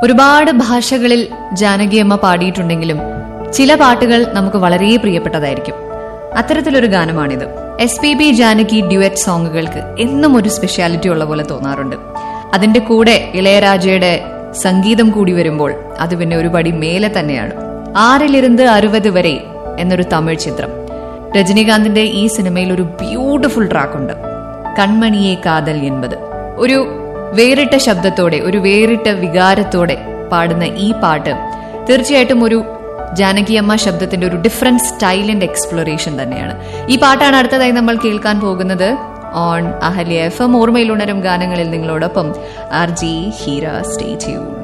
ഒരുപാട് ഭാഷകളിൽ ജാനകിയമ്മ പാടിയിട്ടുണ്ടെങ്കിലും ചില പാട്ടുകൾ നമുക്ക് വളരെ പ്രിയപ്പെട്ടതായിരിക്കും അത്തരത്തിലൊരു ഗാനമാണിത് S P B Janaki duet സോങ്ങുകൾക്ക് എന്നും ഒരു സ്പെഷ്യാലിറ്റി ഉള്ള പോലെ തോന്നാറുണ്ട് അതിന്റെ കൂടെ ഇളയരാജയുടെ സംഗീതം കൂടി വരുമ്പോൾ അത് പിന്നെ ഒരു പടി മേലെ തന്നെയാണ് ആറിലിരുന്ന് അറുപത് വരെ എന്നൊരു തമിഴ് ചിത്രം രജനീകാന്തിന്റെ ഈ സിനിമയിൽ ഒരു ബ്യൂട്ടിഫുൾ ട്രാക്കുണ്ട് കൺമണിയെ കാതൽ എൺപത് ഒരു വേറിട്ട ശബ്ദത്തോടെ ഒരു വേറിട്ട വികാരത്തോടെ പാടുന്ന ഈ പാട്ട് തീർച്ചയായിട്ടും ഒരു ജാനകിയമ്മ ശബ്ദത്തിന്റെ ഒരു ഡിഫറെന്റ് സ്റ്റൈൽ ആൻഡ് എക്സ്പ്ലോറേഷൻ തന്നെയാണ് ഈ പാട്ടാണ് അടുത്തതായി നമ്മൾ കേൾക്കാൻ പോകുന്നത് ഓൺ അഹല്യ എഫ് എം ഓർമ്മയിലുണരും ഗാനങ്ങളിൽ നിങ്ങളോടൊപ്പം R G Heera stay tune